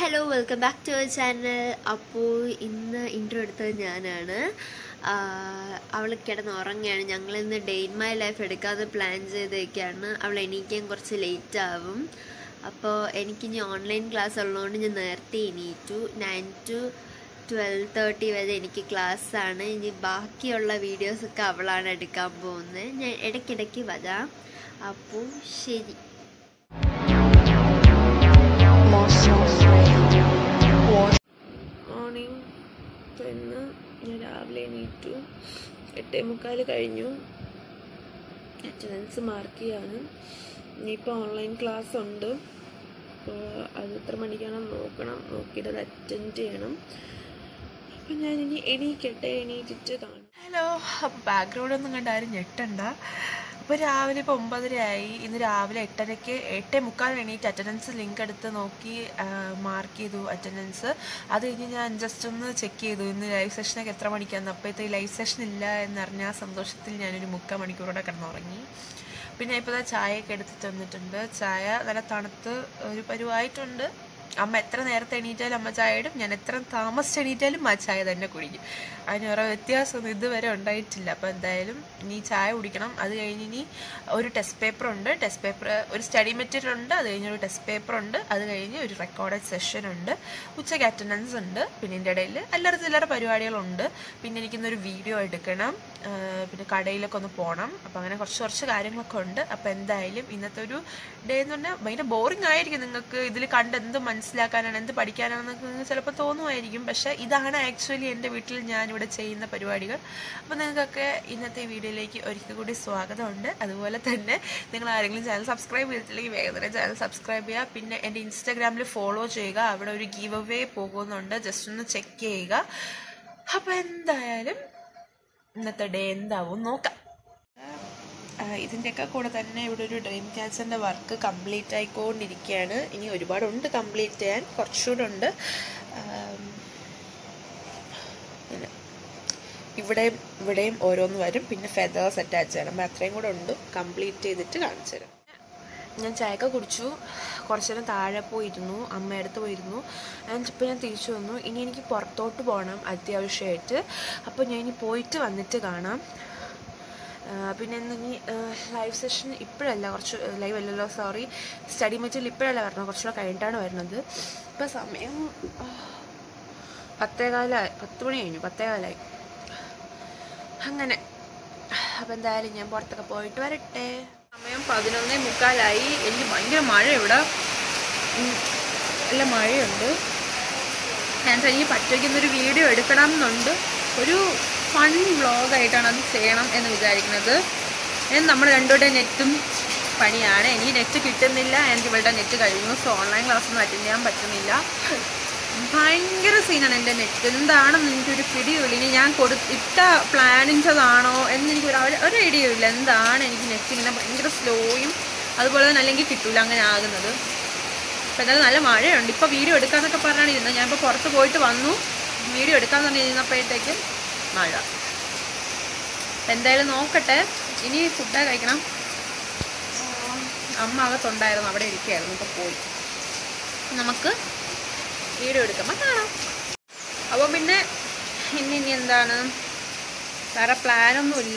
Hello welcome back to our channel അപ്പോൾ ഇന്ന് intro എടുത്തത് ഞാനാണ് ആഹ് അവൾ കിടന്ന് ഉറങ്ങുകയാണ് ഞങ്ങൾ ഇന്ന് ഡേ ഇൻ മൈ ലൈഫ് എടുക്കാതെ പ്ലാൻ ചെയ്തേക്കാണ് അവൾ എണീക്കാൻ കുറച്ച് ലേറ്റ് ആവും അപ്പോൾ എനിക്കിനി ഓൺലൈൻ ക്ലാസ് ഉള്ളതുകൊണ്ട് ഞാൻ നേരത്തെ എണീറ്റു നയൻ ടു ട്വൽവ് തേർട്ടി വരെ എനിക്ക് ക്ലാസ് ആണ് ഇനി ബാക്കിയുള്ള വീഡിയോസൊക്കെ അവളാണ് എടുക്കാൻ പോകുന്നത് ഞാൻ ഇടയ്ക്കിടയ്ക്ക് വരാം അപ്പോൾ ശരി മോർണിംഗ് ഇപ്പോൾ ഇന്ന് ഞാൻ രാവിലെ എണീറ്റു എട്ടേ മുക്കാൽ കഴിഞ്ഞു അറ്റൻഡൻസ് മാർക്ക് ചെയ്യാണ് ഇനിയിപ്പോൾ ഓൺലൈൻ ക്ലാസ് ഉണ്ട് അപ്പോൾ അത് എത്ര മണിക്കാണെന്ന് നോക്കണം നോക്കിയിട്ട് അത് അറ്റൻഡ് ചെയ്യണം അപ്പം ഞാൻ ഇനി എണീക്കട്ടെ എണീറ്റിട്ട് കാണാം ഹലോ അപ്പോൾ ബാക്ക്ഗ്രൗണ്ട് ഒന്നും കണ്ട് ആരും ഞെട്ടണ്ട അപ്പോൾ രാവിലെ ഇപ്പോൾ ഒമ്പതരയായി ഇന്ന് രാവിലെ എട്ടരയ്ക്ക് എട്ടേ മുക്കാൽ എണീറ്റ് അറ്റൻഡൻസ് ലിങ്ക് എടുത്ത് നോക്കി മാർക്ക് ചെയ്തു അറ്റൻഡൻസ് അത് കഴിഞ്ഞ് ഞാൻ ജസ്റ്റ് ഒന്ന് ചെക്ക് ചെയ്തു ഇന്ന് ലൈവ് സെഷനൊക്കെ എത്ര മണിക്കാന്ന് അപ്പോഴത്തെ ലൈവ് സെഷൻ ഇല്ല എന്നറിഞ്ഞ ആ സന്തോഷത്തിൽ ഞാനൊരു മുക്കാൽ മണിക്കൂറോടെ കിടന്നുറങ്ങി പിന്നെ ഇപ്പോൾ ചായയൊക്കെ എടുത്തിട്ട് വന്നിട്ടുണ്ട് ചായ നല്ല തണുത്ത് ഒരു പരുവായിട്ടുണ്ട് അമ്മ എത്ര നേരത്തെ എണീറ്റാലും അമ്മ ചായ ഇടും ഞാൻ എത്ര താമസിച്ച് എണീറ്റാലും ആ ചായ തന്നെ കുടിക്കും അതിന് വേറെ വ്യത്യാസമൊന്നും ഇതുവരെ ഉണ്ടായിട്ടില്ല അപ്പോൾ എന്തായാലും ഇനി ചായ കുടിക്കണം അത് കഴിഞ്ഞ് ഇനി ഒരു ടെസ്റ്റ് പേപ്പർ ഉണ്ട് ടെസ്റ്റ് പേപ്പർ ഒരു സ്റ്റഡി മെറ്റീരിയൽ ഉണ്ട് അത് കഴിഞ്ഞ് ഒരു ടെസ്റ്റ് പേപ്പർ ഉണ്ട് അത് കഴിഞ്ഞ് ഒരു റെക്കോർഡഡ് സെഷൻ ഉണ്ട് ഉച്ചയ്ക്ക് അറ്റൻഡൻസ് ഉണ്ട് പിന്നെ ഇതിൻ്റെ ഇടയിൽ അല്ലറ ചില്ലറ പരിപാടികളുണ്ട് പിന്നെ എനിക്കിന്നൊരു വീഡിയോ എടുക്കണം ആ, പിന്നെ കടയിലൊക്കെ ഒന്ന് പോകണം അപ്പോൾ അങ്ങനെ കുറച്ച് കുറച്ച് കാര്യങ്ങളൊക്കെ ഉണ്ട് അപ്പോൾ എന്തായാലും ഇന്നത്തെ ഒരു ഡേ എന്ന് പറഞ്ഞാൽ ഭയങ്കര ബോറിംഗ് ആയിരിക്കും നിങ്ങൾക്ക് ഇതിൽ കണ്ട് എന്ത് മനസ്സിലാക്കാനാണ് എന്ത് പഠിക്കാനാണെന്നൊക്കെ നിങ്ങൾക്ക് ചിലപ്പോൾ തോന്നുമായിരിക്കും പക്ഷേ ഇതാണ് ആക്ച്വലി എൻ്റെ വീട്ടിൽ ഞാനിവിടെ ചെയ്യുന്ന പരിപാടികൾ അപ്പോൾ നിങ്ങൾക്കൊക്കെ ഇന്നത്തെ വീഡിയോയിലേക്ക് ഒരിക്കൽ കൂടി സ്വാഗതമുണ്ട് അതുപോലെ തന്നെ നിങ്ങൾ ആരെങ്കിലും ചാനൽ സബ്സ്ക്രൈബ് ചെയ്തിട്ടില്ലെങ്കിൽ വേഗം തന്നെ ചാനൽ സബ്സ്ക്രൈബ് ചെയ്യുക പിന്നെ എൻ്റെ ഇൻസ്റ്റാഗ്രാമിൽ ഫോളോ ചെയ്യുക അവിടെ ഒരു ഗീവ് അവേ പോകുന്നുണ്ട് ജസ്റ്റ് ഒന്ന് ചെക്ക് ചെയ്യുക അപ്പോൾ എന്തായാലും ഇന്നത്തെ ഡേ എന്താവും നോക്കാം ആ, ഇതിൻ്റെയൊക്കെ കൂടെ തന്നെ ഇവിടെ ഒരു ഡ്രീം ക്യാച്ചറിൻ്റെ വർക്ക് കംപ്ലീറ്റ് ആയിക്കൊണ്ടിരിക്കുകയാണ് ഇനി ഒരുപാടുണ്ട് കംപ്ലീറ്റ് ചെയ്യാൻ കുറച്ചുകൂടെ ഉണ്ട് ആം, ഇങ്ങനെ. ഇവിടെയും ഇവിടെയും ഓരോന്ന് വരും പിന്നെ ഫെദേഴ്സ് അറ്റാച്ച് ചെയ്യണം അപ്പം അത്രയും കൂടെ ഉണ്ട് കംപ്ലീറ്റ് ചെയ്തിട്ട് കാണിച്ചു തരാം ഞാൻ ചായക്ക കുടിച്ചു കുറച്ച് നേരം താഴെ പോയിരുന്നു അമ്മയടുത്ത് പോയിരുന്നു ആൻഡ് ഇപ്പോൾ ഞാൻ തിരിച്ചു വന്നു ഇനി എനിക്ക് പുറത്തോട്ട് പോകണം അത്യാവശ്യമായിട്ട് അപ്പോൾ ഞാൻ ഇനി പോയിട്ട് വന്നിട്ട് കാണാം ആ, പിന്നെ ഇന്ന് ഇനി ലൈവ് സെഷൻ ഇപ്പോഴല്ല കുറച്ച് ലൈവ് അല്ലല്ലോ സോറി സ്റ്റഡി മെറ്റീരിയൽ ഇപ്പോഴല്ല വരണം കുറച്ചുകൂടെ കഴിഞ്ഞിട്ടാണ് വരുന്നത് ഇപ്പം സമയം ആ, പത്തേകാലായി പത്ത് മണി കഴിഞ്ഞു പത്തേകാലായി അങ്ങനെ അപ്പം എന്തായാലും ഞാൻ പുറത്തൊക്കെ പോയിട്ട് വരട്ടെ സമയം പതിനൊന്നേ മുക്കാലായി എനിക്ക് ഭയങ്കര മഴ ഇവിടെ ഉം, നല്ല മഴയുണ്ട് ഞാൻ എനിക്ക് പറ്റുമെങ്കിൽ വീഡിയോ എടുക്കണം എന്നുണ്ട് ഒരു ഫൺ വ്ളോഗായിട്ടാണ് അത് ചെയ്യണം എന്ന് വിചാരിക്കുന്നത് ഞാൻ നമ്മുടെ രണ്ടുപേരുടെ നെറ്റും പണിയാണ് എനിക്ക് നെറ്റ് കിട്ടുന്നില്ല എനിക്ക് ഇവളുടെ നെറ്റ് കഴിഞ്ഞു സോ ഓൺലൈൻ ക്ലാസ്സൊന്നും അറ്റൻഡ് ചെയ്യാൻ പറ്റുന്നില്ല ഭയങ്കര സീനാണ് എൻ്റെ നെറ്റ് എന്താണെന്ന് എനിക്കൊരു പിടിയുമില്ല ഇനി ഞാൻ കൊടു ഇട്ട പ്ലാനിൻ്റെതാണോ എന്ന് എനിക്ക് ഒരു ഒരു ഐഡിയയും ഇല്ല എന്താണ് എനിക്ക് നെറ്റ് ഇങ്ങനെ ഭയങ്കര സ്ലോയും അതുപോലെ തന്നെ അല്ലെങ്കിൽ കിട്ടൂല അങ്ങനെ ആകുന്നത് അപ്പോൾ എന്തായാലും നല്ല മഴയുണ്ട് ഇപ്പോൾ വീഡിയോ എടുക്കാന്നൊക്കെ പറഞ്ഞാണ് ഇരുന്നത് ഞാനിപ്പോൾ പുറത്ത് പോയിട്ട് വന്നു വീഡിയോ എടുക്കാന്ന് പറഞ്ഞ് ഇരുന്നപ്പോഴത്തേക്കും മഴ അപ്പോൾ എന്തായാലും നോക്കട്ടെ ഇനി ഫുഡ് കഴിക്കണം അമ്മ അകത്തുണ്ടായിരുന്നു അവിടെ ഇരിക്കുകയായിരുന്നു ഇപ്പോൾ പോയി നമുക്ക് വീഡിയോ എടുക്കുമ്പോൾ കാണാം അപ്പോൾ പിന്നെ ഇനി ഇനി എന്താണ് വേറെ പ്ലാനൊന്നുമില്ല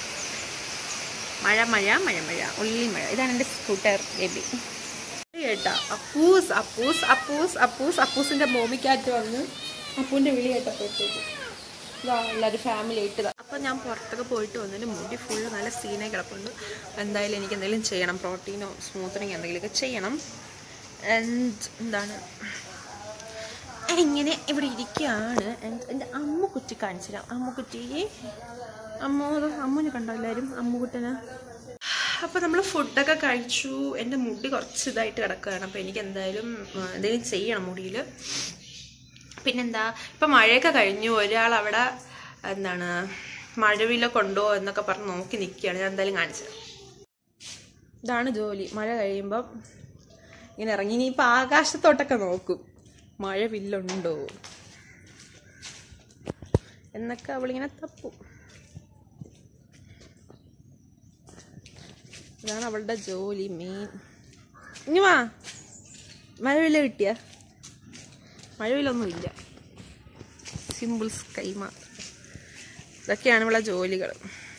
മഴ മഴ മഴ മഴ ഉള്ളി മഴ ഇതാണ് എൻ്റെ സ്കൂട്ടർ ബേബി കേട്ടാ അപ്പൂസ് അപ്പൂസ് അപ്പൂസ് അപ്പൂസ് അപ്പൂസിന്റെ മോമിക്കാറ്റ് വന്ന് അപ്പൂന്റെ വിളി കേട്ടപ്പോഴത്തേക്ക് ഇതാ എല്ലാവരും ഫാമിലി ആയിട്ട് ഇതാ അപ്പം ഞാൻ പുറത്തൊക്കെ പോയിട്ട് വന്നിട്ട് മുടി ഫുള്ള് നല്ല സീനായി കിടപ്പുണ്ട് എന്തായാലും എനിക്ക് എന്തെങ്കിലും ചെയ്യണം പ്രോട്ടീനോ സ്മൂത്തനിങ് എന്തെങ്കിലുമൊക്കെ ചെയ്യണം ആൻഡ് എന്താണ് ഇങ്ങനെ ഇവിടെ ഇരിക്കുകയാണ് And എൻ്റെ അമ്മുക്കുറ്റി കാണിച്ചു തരാം അമ്മുക്കുറ്റി അമ്മു അമ്മുനെ കണ്ടോ എല്ലാവരും അമ്മുക്കുട്ടന് അപ്പോൾ നമ്മൾ ഫുഡൊക്കെ കഴിച്ചു എൻ്റെ മുടി കുറച്ച് ഇതായിട്ട് കിടക്കുകയാണ് അപ്പോൾ എനിക്ക് എന്തായാലും ആ, എന്തെങ്കിലും ചെയ്യണം മുടിയിൽ പിന്നെന്താ ഇപ്പം മഴയൊക്കെ കഴിഞ്ഞു ഒരാൾ അവിടെ എന്താണ് മഴവിലൊക്കെ ഉണ്ടോ എന്നൊക്കെ പറഞ്ഞ് നോക്കി നിൽക്കുകയാണ് ഞാൻ എന്തായാലും കാണിച്ചത് ഇതാണ് ജോലി മഴ കഴിയുമ്പം ഇങ്ങനെ ഇറങ്ങി ഇനിയിപ്പോൾ ആകാശത്തോട്ടൊക്കെ നോക്കും മഴവില്ലുണ്ടോ എന്നൊക്കെ അവളിങ്ങനെ തപ്പും ഇതാണ് അവളുടെ ജോലി മെയിൻ ഇനി വാ മഴവില്ല കിട്ടിയ മഴവിലൊന്നുമില്ല സിമ്പിൾ സ്കൈ മാത്രം ഇതൊക്കെയാണ് ഇവിടെ ജോലികൾ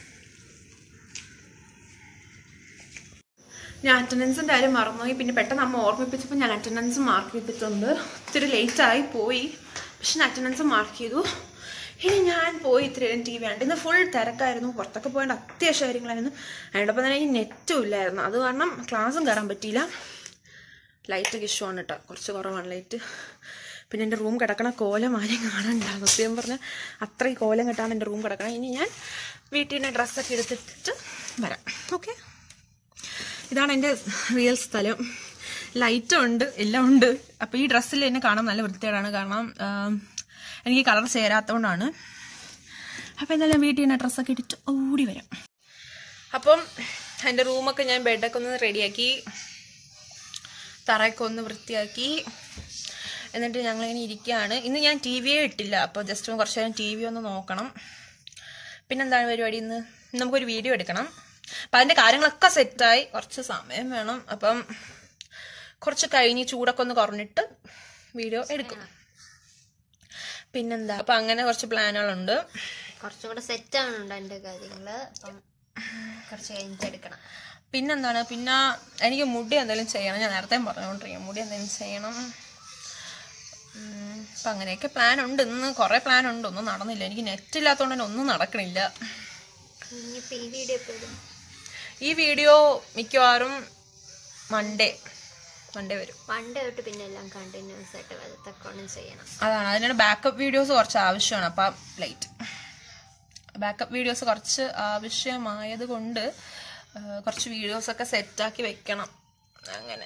ഞാൻ അറ്റൻഡൻസിൻ്റെ കാര്യം മറന്നുപോയി പിന്നെ പെട്ടെന്ന് അമ്മ ഓർമ്മിപ്പിച്ചപ്പോൾ ഞാൻ അറ്റൻഡൻസ് മാർക്ക് ചെയ്തിട്ടുണ്ട് ഒത്തിരി ലേറ്റായി പോയി പക്ഷെ ഞാൻ അറ്റൻഡൻസ് മാർക്ക് ചെയ്തു ഇനി ഞാൻ പോയി ഇത്രയും ടി വി കണ്ട് ഇന്ന് ഫുൾ തിരക്കായിരുന്നു പുറത്തൊക്കെ പോകേണ്ട അത്യാവശ്യ കാര്യങ്ങളായിരുന്നു അതിനോടൊപ്പം തന്നെ ഈ നെറ്റും ഇല്ലായിരുന്നു അത് കാരണം ക്ലാസ്സും കയറാൻ പറ്റിയില്ല ലൈറ്റൊക്കെ ഇഷ്യൂ ആണ് കേട്ടോ കുറച്ച് കുറവാണ് ലൈറ്റ് പിന്നെ എൻ്റെ റൂം കിടക്കണ കോലം ആരെയും കാണണ്ട സത്യം പറഞ്ഞാൽ അത്രയും കോലം കെട്ടാണ് എൻ്റെ റൂം കിടക്കണം ഇനി ഞാൻ വീട്ടിൽ നിന്ന് ഡ്രസ്സൊക്കെ എടുത്തിട്ട് വരാം ഓക്കെ ഇതാണ് എൻ്റെ റിയൽ സ്ഥലം ലൈറ്റും ഉണ്ട് എല്ലാം ഉണ്ട് അപ്പോൾ ഈ ഡ്രസ്സിൽ എന്നെ കാണാൻ നല്ല വൃത്തികേടാണ് കാരണം ആം, എനിക്ക് കളർ ചേരാത്തതുകൊണ്ടാണ് അപ്പോൾ എന്തായാലും ഞാൻ വീട്ടിൽ നിന്ന് ഡ്രസ്സൊക്കെ ഇട്ടിട്ട് ഓടി വരാം അപ്പം എൻ്റെ റൂമൊക്കെ ഞാൻ ബെഡൊക്കെ ഒന്ന് റെഡിയാക്കി തറയൊക്കെ ഒന്ന് വൃത്തിയാക്കി എന്നിട്ട് ഞങ്ങളിങ്ങനെ ഇരിക്കുകയാണ് ഇന്ന് ഞാൻ ടി വിയെ ഇട്ടില്ല അപ്പോൾ ജസ്റ്റ് കുറച്ച് നേരം ടി വി ഒന്ന് നോക്കണം പിന്നെന്താണ് പരിപാടി ഇന്ന് ഇന്ന് നമുക്കൊരു വീഡിയോ എടുക്കണം അപ്പം അതിൻ്റെ കാര്യങ്ങളൊക്കെ സെറ്റായി കുറച്ച് സമയം വേണം അപ്പം കുറച്ച് കഴിഞ്ഞ് ചൂടൊക്കെ ഒന്ന് കുറഞ്ഞിട്ട് വീഡിയോ എടുക്കും പിന്നെന്താ അപ്പം അങ്ങനെ കുറച്ച് പ്ലാനുകളുണ്ട് കുറച്ചും കൂടെ സെറ്റ് ആവുന്നുണ്ട് എൻ്റെ കാര്യങ്ങള് അപ്പം കുറച്ച് കഴിഞ്ഞിട്ട് എടുക്കണം പിന്നെന്താണ് പിന്നെ എനിക്ക് മുടി എന്തെങ്കിലും ചെയ്യണം ഞാൻ നേരത്തെ പറഞ്ഞുകൊണ്ടിരിക്കും മുടി എന്തെങ്കിലും ചെയ്യണം ഉം, അപ്പം അങ്ങനെയൊക്കെ പ്ലാൻ ഉണ്ട് ഇന്ന് കുറേ പ്ലാൻ ഉണ്ട് ഒന്നും നടന്നില്ല എനിക്ക് നെറ്റ് ഇല്ലാത്തതുകൊണ്ട് തന്നെ ഒന്നും നടക്കണില്ല ഇനിയിപ്പോൾ ഈ വീഡിയോ ഇപ്പോൾ ഇടും ഈ വീഡിയോ മിക്കവാറും മൺഡേ മൺഡേ വരും പണ്ട് തൊട്ട് പിന്നെ എല്ലാം കണ്ടിന്യൂസ് ആയിട്ട് വരത്തക്കോണം ചെയ്യണം അതാണ് അതിനാണ് ബാക്കപ്പ് വീഡിയോസ് കുറച്ച് ആവശ്യമാണ് അപ്പം ലൈറ്റ് ബാക്കപ്പ് വീഡിയോസ് കുറച്ച് ആവശ്യമായത് കൊണ്ട് ആ, കുറച്ച് വീഡിയോസൊക്കെ സെറ്റാക്കി വെക്കണം അങ്ങനെ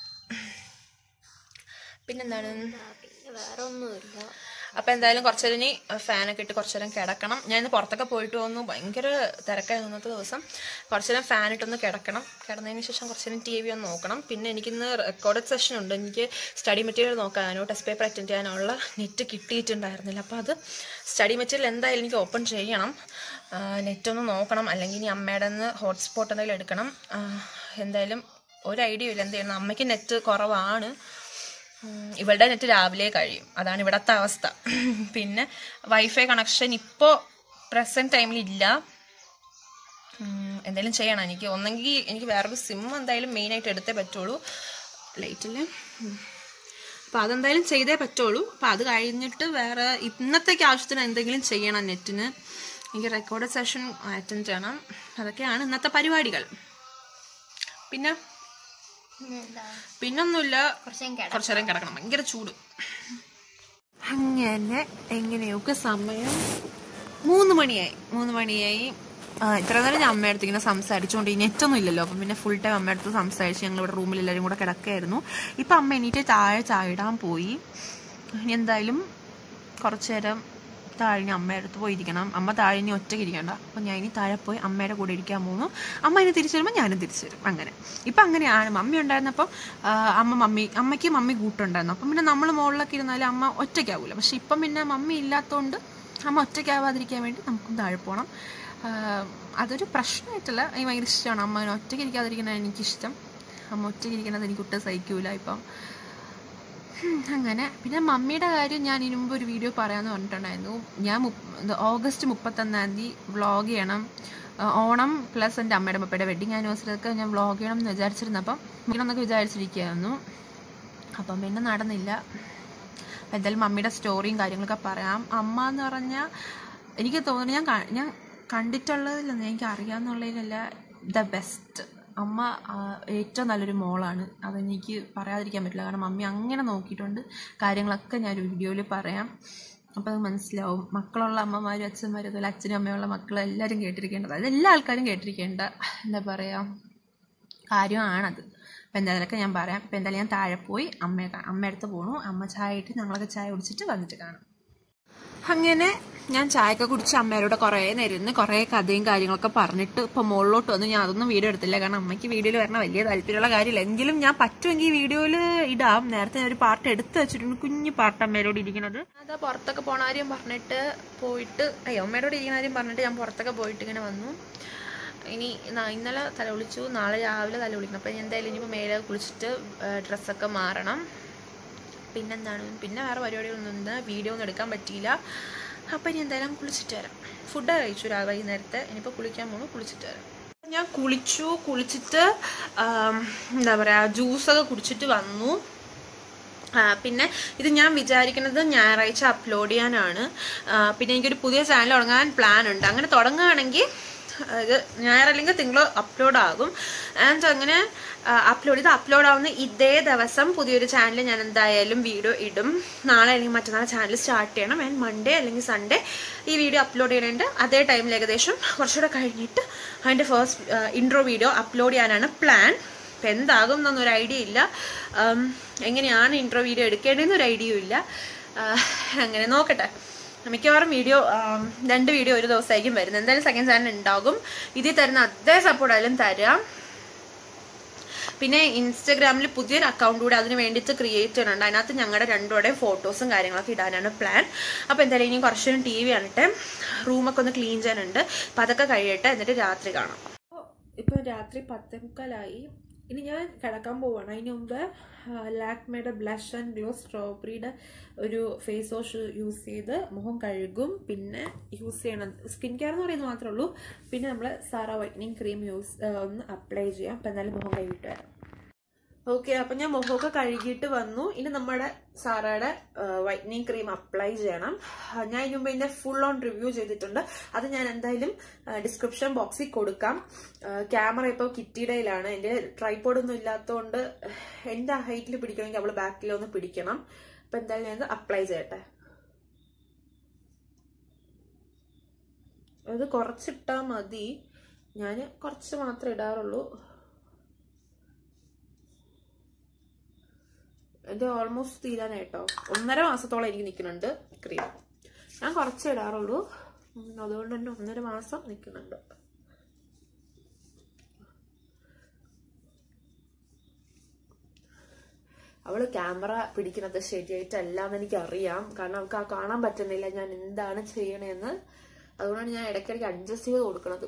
പിന്നെന്താണ് ആ, പിന്നെ വേറെ ഒന്നുമില്ല അപ്പം എന്തായാലും കുറച്ച് നേരം ഇനി ഫാനൊക്കെ ഇട്ട് കുറച്ച് നേരം കിടക്കണം ഞാൻ ഇന്ന് പുറത്തൊക്കെ പോയിട്ട് വന്നു ഭയങ്കര തിരക്കായിരുന്നു ഇന്നത്തെ ദിവസം കുറച്ച് നേരം ഫാൻ ഇട്ടൊന്ന് കിടക്കണം കിടന്നതിന് ശേഷം കുറച്ച് നേരം ടി വി ഒന്ന് നോക്കണം പിന്നെ എനിക്കിന്ന് റെക്കോർഡഡ് സെഷൻ ഉണ്ട് എനിക്ക് സ്റ്റഡി മെറ്റീരിയൽ നോക്കാനോ ടെസ്റ്റ് പേപ്പർ അറ്റൻഡ് ചെയ്യാനുള്ള നെറ്റ് കിട്ടിയിട്ടുണ്ടായിരുന്നില്ല അപ്പോൾ അത് സ്റ്റഡി മെറ്റീരിയൽ എന്തായാലും എനിക്ക് ഓപ്പൺ ചെയ്യണം നെറ്റ് ഒന്ന് നോക്കണം അല്ലെങ്കിൽ ഇനി അമ്മയുടെ നിന്ന് ഹോട്ട്സ്പോട്ട് എന്തെങ്കിലും എടുക്കണം ആ, എന്തായാലും ഒരു ഐഡിയ ഇല്ല എന്ത് ചെയ്യണം അമ്മയ്ക്ക് നെറ്റ് കുറവാണ് ഉം, ഇവളുടെ നെറ്റ് രാവിലെ കഴിയും അതാണ് ഇവിടത്തെ അവസ്ഥ പിന്നെ വൈഫൈ കണക്ഷൻ ഇപ്പോൾ പ്രസന്റ് ടൈമിൽ ഇല്ല ഉം, എന്തെങ്കിലും ചെയ്യണം എനിക്ക് ഒന്നെങ്കിൽ എനിക്ക് വേറൊരു സിം എന്തായാലും മെയിനായിട്ട് എടുത്തേ പറ്റുള്ളൂ ലൈറ്റില്ല അപ്പം അതെന്തായാലും ചെയ്തേ പറ്റുള്ളൂ അപ്പം അത് കഴിഞ്ഞിട്ട് വേറെ ഇന്നത്തേക്ക് ആവശ്യത്തിന് എന്തെങ്കിലും ചെയ്യണം നെറ്റിന് എനിക്ക് റെക്കോർഡ് സെഷൻ അറ്റൻഡ് ചെയ്യണം അതൊക്കെയാണ് ഇന്നത്തെ പരിപാടികൾ പിന്നെ പിന്നെന്താ പിന്നൊന്നുമില്ല കുറച്ച് ഞാൻ കിടക്കാം കുറച്ചു നേരം കിടക്കണം ഭയങ്കര ചൂട് അങ്ങനെ എങ്ങനെയൊക്കെ സമയം മൂന്ന് മണിയായി മൂന്ന് മണിയായി ആ, ഇത്ര നേരം ഞാൻ അമ്മയടുത്ത് ഇങ്ങനെ സംസാരിച്ചുകൊണ്ട് ഈ നെറ്റൊന്നും ഇല്ലല്ലോ അപ്പം പിന്നെ ഫുൾ ടൈം അമ്മയടുത്ത് സംസാരിച്ച് ഞങ്ങൾ ഇവിടെ റൂമിൽ എല്ലാവരും കൂടെ കിടക്കുകയായിരുന്നു ഇപ്പം അമ്മ എണീറ്റ് താഴെ ചായിടാൻ പോയി ഇനി എന്തായാലും കുറച്ചു നേരം താഴെ ഇനി അമ്മയുടെ അടുത്ത് പോയി ഇരിക്കണം അമ്മ താഴെ ഇനി ഒറ്റയ്ക്ക് ഇരിക്കണ്ട അപ്പം ഞാൻ ഇനി താഴെ പോയി അമ്മയുടെ കൂടെ ഇരിക്കാൻ പോകുന്നു അമ്മ ഇനി തിരിച്ചു വരുമ്പോൾ ഞാനും തിരിച്ചു വരും അങ്ങനെ ഇപ്പം അങ്ങനെയാണ് മമ്മി ഉണ്ടായിരുന്നപ്പം ആ, അമ്മ മമ്മി അമ്മയ്ക്ക് മമ്മി കൂട്ടുണ്ടായിരുന്നു അപ്പം പിന്നെ നമ്മൾ മുകളിലൊക്കെ ഇരുന്നാലും അമ്മ ഒറ്റയ്ക്കാവൂല പക്ഷെ ഇപ്പം പിന്നെ മമ്മി ഇല്ലാത്തതുകൊണ്ട് അമ്മ ഒറ്റയ്ക്കാവാതിരിക്കാൻ വേണ്ടി നമുക്കും താഴെ പോകണം ആ, അതൊരു പ്രശ്നമായിട്ടല്ല എനിക്ക് ഭയങ്കര ഇഷ്ടമാണ് അമ്മ ഒറ്റയ്ക്ക് ഇരിക്കാതിരിക്കുന്നത് എനിക്കിഷ്ടം അമ്മ ഒറ്റയ്ക്ക് ഇരിക്കുന്നത് എനിക്ക് ഒട്ടും സഹിക്കൂല ഇപ്പം ഉം, അങ്ങനെ പിന്നെ മമ്മിയുടെ കാര്യം ഞാൻ ഇതിനു മുമ്പ് ഒരു വീഡിയോ പറയാമെന്ന് പറഞ്ഞിട്ടുണ്ടായിരുന്നു ഞാൻ മുപ്പ- ഇത് ഓഗസ്റ്റ് മുപ്പത്തൊന്നാം തീയതി വ്ളോഗ് ചെയ്യണം ആ, ഓണം പ്ലസ് എൻ്റെ അമ്മയുടെ പപ്പയുടെ വെഡിങ് ആനിവേഴ്സറിയൊക്കെ ഞാൻ വ്ളോഗ് ചെയ്യണം എന്ന് വിചാരിച്ചിരുന്നപ്പം ചെയ്യണം എന്നൊക്കെ വിചാരിച്ചിരിക്കുകയായിരുന്നു അപ്പം പിന്നെ നടന്നില്ല അപ്പം എന്തായാലും മമ്മിയുടെ സ്റ്റോറിയും കാര്യങ്ങളൊക്കെ പറയാം അമ്മ എന്ന് പറഞ്ഞാൽ എനിക്ക് തോന്നുന്നു ഞാൻ ക- ഞാൻ കണ്ടിട്ടുള്ളതിലൊന്നും എനിക്ക് അറിയാമെന്നുള്ളതിലല്ല ദ ബെസ്റ്റ് അമ്മ ആ, ഏറ്റവും നല്ലൊരു മോളാണ് അതെനിക്ക് പറയാതിരിക്കാൻ പറ്റില്ല കാരണം മമ്മി അങ്ങനെ നോക്കിയിട്ടുണ്ട് കാര്യങ്ങളൊക്കെ ഞാൻ ഒരു വീഡിയോയിൽ പറയാം അപ്പോൾ അത് മനസ്സിലാവും മക്കളുള്ള അമ്മമാരും അച്ഛന്മാരും അതുപോലെ അച്ഛനും അമ്മയുള്ള മക്കളും എല്ലാവരും കേട്ടിരിക്കേണ്ടത് അത് എല്ലാ ആൾക്കാരും കേട്ടിരിക്കേണ്ട എന്താ പറയുക കാര്യമാണത് അപ്പം എന്തായാലൊക്കെ ഞാൻ പറയാം അപ്പം എന്തായാലും ഞാൻ താഴെ പോയി അമ്മയെ കാ- അമ്മയുടെ അടുത്ത് പോണു അമ്മ ചായ ഇട്ട് ഞങ്ങളൊക്കെ ചായ കുടിച്ചിട്ട് വന്നിട്ട് കാണാം അങ്ങനെ ഞാൻ ചായയൊക്കെ കുടിച്ച് അമ്മയോട് കുറേ നേരം ഇരുന്ന് കുറേ കഥയും കാര്യങ്ങളൊക്കെ പറഞ്ഞിട്ട് ഇപ്പോൾ മുകളിലോട്ട് വന്നു ഞാൻ അതൊന്നും വീഡിയോ എടുത്തില്ല കാരണം അമ്മയ്ക്ക് വീഡിയോയിൽ വരണ വലിയ താല്പര്യമുള്ള കാര്യമില്ല എങ്കിലും ഞാൻ പറ്റുമെങ്കിൽ വീഡിയോയിൽ ഇടാം നേരത്തെ ഞാൻ ഒരു പാർട്ട് എടുത്ത് വെച്ചിട്ടുണ്ട് കുഞ്ഞു പാർട്ട് അമ്മയോട് ഇരിക്കുന്നത് അതാ പുറത്തൊക്കെ പോണ കാര്യം പറഞ്ഞിട്ട് പോയിട്ട് അയ്യോ അമ്മയോട് ഇരിക്കുന്ന കാര്യം പറഞ്ഞിട്ട് ഞാൻ പുറത്തൊക്കെ പോയിട്ട് ഇങ്ങനെ വന്നു ഇനി ന- ഇന്നലെ തല കുളിച്ചു നാളെ രാവിലെ തല കുളിക്കണം അപ്പം എന്തായാലും ഇനിയിപ്പോൾ മേലെ കുളിച്ചിട്ട് ഡ്രസ്സൊക്കെ മാറണം പിന്നെന്താണ് പിന്നെ വേറെ പരിപാടികളൊന്നും ഇന്ന് വീഡിയോ ഒന്നും എടുക്കാൻ പറ്റിയില്ല അപ്പം ഇനി എന്തായാലും കുളിച്ചിട്ട് വരാം ഫുഡ് കഴിച്ചു രാ വൈകുന്നേരത്തെ ഇനിയിപ്പോൾ കുളിക്കാൻ പോകണം കുളിച്ചിട്ട് വരാം ഞാൻ കുളിച്ചു കുളിച്ചിട്ട് ആം, എന്താ പറയുക ജ്യൂസൊക്കെ കുടിച്ചിട്ട് വന്നു ആ, പിന്നെ ഇത് ഞാൻ വിചാരിക്കുന്നത് ഞായറാഴ്ച അപ്ലോഡ് ചെയ്യാനാണ് ആ, പിന്നെ എനിക്കൊരു പുതിയ ചാനൽ തുടങ്ങാൻ പ്ലാൻ ഉണ്ട് അങ്ങനെ തുടങ്ങുകയാണെങ്കിൽ ഇത് ഞായറല്ലെങ്കിൽ തിങ്കൾ അപ്ലോഡ് ആകും ആൻഡ് അങ്ങനെ അപ്ലോഡ് ചെയ്ത് അപ്ലോഡ് ആവുന്ന ഇതേ ദിവസം പുതിയൊരു ചാനൽ ഞാൻ എന്തായാലും വീഡിയോ ഇടും നാളെ അല്ലെങ്കിൽ മറ്റന്നാൾ ചാനൽ സ്റ്റാർട്ട് ചെയ്യണം ആൻഡ് മൺഡേ അല്ലെങ്കിൽ സൺഡേ ഈ വീഡിയോ അപ്ലോഡ് ചെയ്യണേണ്ട അതേ ടൈമിൽ ഏകദേശം കുറച്ചുകൂടെ കഴിഞ്ഞിട്ട് അതിൻ്റെ ഫസ്റ്റ് ഇൻട്രോ വീഡിയോ അപ്ലോഡ് ചെയ്യാനാണ് പ്ലാൻ ഇപ്പം എന്താകും എന്നൊന്നും ഒരു ഐഡിയ ഇല്ല ഉം, എങ്ങനെയാണ് ഇൻട്രോ വീഡിയോ എടുക്കേണ്ടതെന്ന് ഒരു ഐഡിയയും ഇല്ല ആ, അങ്ങനെ നോക്കട്ടെ മിക്കവാറും വീഡിയോ രണ്ട് വീഡിയോ ഒരു ദിവസമായിരിക്കും വരുന്നത് എന്തായാലും സെക്കൻഡ് ചാനൽ ഉണ്ടാകും ഇതിൽ തരുന്ന അതേ സപ്പോർട്ട് ആയാലും തരാം പിന്നെ ഇൻസ്റ്റഗ്രാമിൽ പുതിയൊരു അക്കൗണ്ട് കൂടെ അതിന് വേണ്ടിയിട്ട് ക്രിയേറ്റ് ചെയ്യുന്നുണ്ട് അതിനകത്ത് ഞങ്ങളുടെ രണ്ടുപേരുടെയും ഫോട്ടോസും കാര്യങ്ങളൊക്കെ ഇടാനാണ് പ്ലാൻ അപ്പോൾ എന്തായാലും ഇനി കുറച്ച് നേരം ടി വി കണ്ടിട്ട് റൂമൊക്കെ ഒന്ന് ക്ലീൻ ചെയ്യാനുണ്ട് അപ്പം അതൊക്കെ കഴിയട്ടെ എന്നിട്ട് രാത്രി കാണാം ഇപ്പോൾ രാത്രി പത്തേ മുക്കാലായി ഇനി ഞാൻ കിടക്കാൻ പോവാണ് അതിന് മുമ്പ് ലാക്മേയുടെ ബ്ലഷ് ആൻഡ് ഗ്ലോ സ്ട്രോബെറിയുടെ ഒരു ഫേസ് വാഷ് യൂസ് ചെയ്ത് മുഖം കഴുകും പിന്നെ യൂസ് ചെയ്യണം സ്കിൻ കെയർ എന്ന് പറയുന്നത് മാത്രമേ ഉള്ളൂ പിന്നെ നമ്മൾ സാറ വൈറ്റനിങ് ക്രീം യൂസ് ഒന്ന് അപ്ലൈ ചെയ്യാം അപ്പം എന്തായാലും മുഖം കഴുകിയിട്ട് വരാം ഓക്കെ അപ്പൊ ഞാൻ മുഖമൊക്കെ കഴുകിയിട്ട് വന്നു ഇനി നമ്മുടെ സാറയുടെ വൈറ്റനിങ് ക്രീം അപ്ലൈ ചെയ്യണം ആ, ഞാൻ ഇതിനു മുമ്പ് ഇതിന്റെ ഫുൾ ഓൺ റിവ്യൂ ചെയ്തിട്ടുണ്ട് അത് ഞാൻ എന്തായാലും ഡിസ്ക്രിപ്ഷൻ ബോക്സിൽ കൊടുക്കാം ക്യാമറ ഇപ്പോൾ കിറ്റിയുടെയിലാണ് എൻ്റെ ട്രൈപോഡ് ഒന്നും ഇല്ലാത്തതുകൊണ്ട് എൻ്റെ ഹൈറ്റിൽ പിടിക്കണമെങ്കിൽ അവള് ബാക്കിൽ ഒന്ന് പിടിക്കണം അപ്പൊ എന്തായാലും ഞാൻ അപ്ലൈ ചെയ്യട്ടെ അത് കുറച്ചിട്ടാ മതി ഞാൻ കുറച്ച് മാത്രമേ ഇടാറുള്ളൂ എൻ്റെ ഓൾമോസ്റ്റ് തീരാനായിട്ടോ ഒന്നര മാസത്തോളം എനിക്ക് നിൽക്കുന്നുണ്ട് ക്രീം ഞാൻ കുറച്ചേ ഇടാറുള്ളൂ ഉം, അതുകൊണ്ട് തന്നെ ഒന്നര മാസം നിൽക്കുന്നുണ്ട് അവള് ക്യാമറ പിടിക്കുന്നത് ശരിയായിട്ടല്ല എന്ന് എനിക്ക് അറിയാം കാരണം അവൾക്ക് ആ കാണാൻ പറ്റുന്നില്ല ഞാൻ എന്താണ് ചെയ്യണേന്ന് അതുകൊണ്ടാണ് ഞാൻ ഇടയ്ക്കിടയ്ക്ക് അഡ്ജസ്റ്റ് ചെയ്ത് കൊടുക്കണത്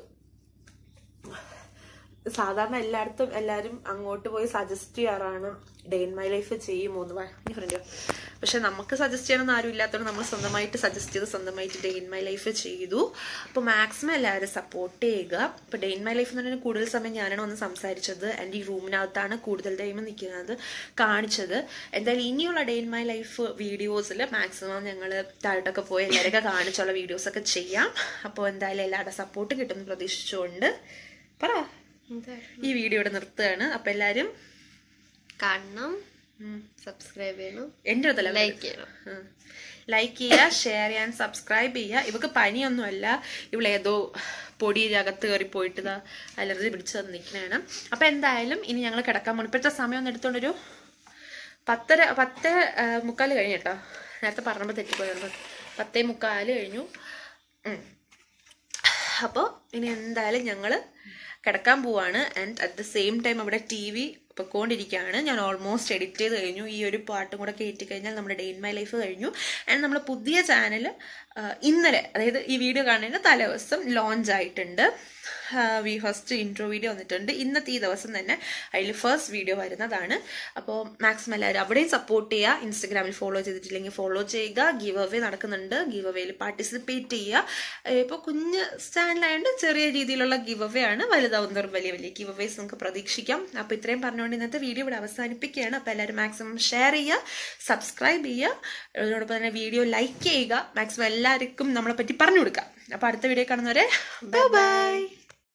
സാധാരണ എല്ലായിടത്തും എല്ലാവരും അങ്ങോട്ട് പോയി സജസ്റ്റ് ചെയ്യാറാണ് ഡേ ഇൻ മൈ ലൈഫ് ചെയ്യുമോ എന്ന് പറഞ്ഞു ഫ്രണ്ട് പക്ഷെ നമുക്ക് സജസ്റ്റ് ചെയ്യണമെന്ന് ആരും ഇല്ലാത്തതുകൊണ്ട് നമ്മൾ സ്വന്തമായിട്ട് സജസ്റ്റ് ചെയ്ത് സ്വന്തമായിട്ട് ഡേ ഇൻ മൈ ലൈഫ് ചെയ്തു അപ്പോൾ മാക്സിമം എല്ലാവരും സപ്പോർട്ട് ചെയ്യുക ഇപ്പോൾ ഡേ ഇൻ മൈ ലൈഫ് എന്ന് പറഞ്ഞാൽ കൂടുതൽ സമയം ഞാനാണ് വന്ന് സംസാരിച്ചത് എൻ്റെ ഈ റൂമിനകത്താണ് കൂടുതൽ ടൈം നിൽക്കുന്നത് കാണിച്ചത് എന്തായാലും ഇനിയുള്ള ഡേ ഇൻ മൈ ലൈഫ് വീഡിയോസിൽ മാക്സിമം ഞങ്ങൾ താഴോട്ടൊക്കെ പോയി എല്ലാവരൊക്കെ കാണിച്ചുള്ള വീഡിയോസൊക്കെ ചെയ്യാം അപ്പോൾ എന്തായാലും എല്ലാവരുടെ സപ്പോർട്ട് കിട്ടുമെന്ന് പ്രതീക്ഷിച്ചുകൊണ്ട് പറ ഈ വീഡിയോ ഇവിടെ നിർത്തുകയാണ് അപ്പൊ എല്ലാരും കാണണം സബ്സ്ക്രൈബ് ചെയ്യണം എന്റെ അടുത്തല്ല ലൈക്ക് ചെയ്യണം ലൈക്ക് ചെയ്യുക ഷെയർ ചെയ്യാൻ സബ്സ്ക്രൈബ് ചെയ്യുക ഇവക്ക് പനിയൊന്നുമല്ല ഇവളേതോ പൊടി അകത്ത് കയറി പോയിട്ട് ഇതാ അലർജി പിടിച്ച് നിൽക്കണേണ് അപ്പൊ എന്തായാലും ഇനി ഞങ്ങൾ കിടക്കാൻ പോകണം ഇപ്പോഴത്തെ സമയം ഒന്ന് എടുത്തോണ്ടൊരു പത്തര പത്ത് ആ, മുക്കാല് കഴിഞ്ഞു കേട്ടോ നേരത്തെ പറഞ്ഞപ്പോൾ തെറ്റിപ്പോയത് പത്തേ മുക്കാല് കഴിഞ്ഞു ഉം. അപ്പോൾ ഇനി എന്തായാലും ഞങ്ങൾ കിടക്കാൻ പോവാണ് and at the same time അവിടെ ടി വി പൊയ്ക്കൊണ്ടിരിക്കുകയാണ് ഞാൻ ഓൾമോസ്റ്റ് എഡിറ്റ് ചെയ്ത് കഴിഞ്ഞു ഈ ഒരു പാട്ടും കൂടെ കയറ്റി കഴിഞ്ഞാൽ നമ്മുടെ ഡേ ഇൻ മൈ ലൈഫ് കഴിഞ്ഞു ആൻഡ് നമ്മുടെ പുതിയ ചാനൽ ഇന്നലെ അതായത് ഈ വീഡിയോ കാണുന്നതിന് തലേദിവസം ലോഞ്ച് ആയിട്ടുണ്ട് വി ഫസ്റ്റ് ഇൻട്രോ വീഡിയോ വന്നിട്ടുണ്ട് ഇന്നത്തെ ഈ ദിവസം തന്നെ അതിൽ ഫസ്റ്റ് വീഡിയോ വരുന്നതാണ് അപ്പോൾ മാക്സിമം എല്ലാവരും അവിടെയും സപ്പോർട്ട് ചെയ്യുക ഇൻസ്റ്റഗ്രാമിൽ ഫോളോ ചെയ്തിട്ടില്ലെങ്കിൽ ഫോളോ ചെയ്യുക ഗീവ് അവേ നടക്കുന്നുണ്ട് ഗീവ് അവേയിൽ പാർട്ടിസിപ്പേറ്റ് ചെയ്യുക ഇപ്പോൾ കുഞ്ഞ് ചാനലായതുകൊണ്ട് ചെറിയ രീതിയിലുള്ള ഗീവ് അവേ ആണ് വലുതാവുന്നവർ വലിയ വലിയ ഗീവ് അവേസ് നമുക്ക് പ്രതീക്ഷിക്കാം അപ്പോൾ ഇത്രയും പറഞ്ഞുകൊണ്ട് ഇന്നത്തെ വീഡിയോ ഇവിടെ അവസാനിപ്പിക്കുകയാണ് അപ്പോൾ എല്ലാവരും മാക്സിമം ഷെയർ ചെയ്യുക സബ്സ്ക്രൈബ് ചെയ്യുക അതിനോടൊപ്പം തന്നെ വീഡിയോ ലൈക്ക് ചെയ്യുക മാക്സിമം എല്ലാവർക്കും നമ്മളെ പറ്റി പറഞ്ഞു കൊടുക്കുക അപ്പോൾ അടുത്ത വീഡിയോ കാണുന്നവരെ ബൈ ബൈ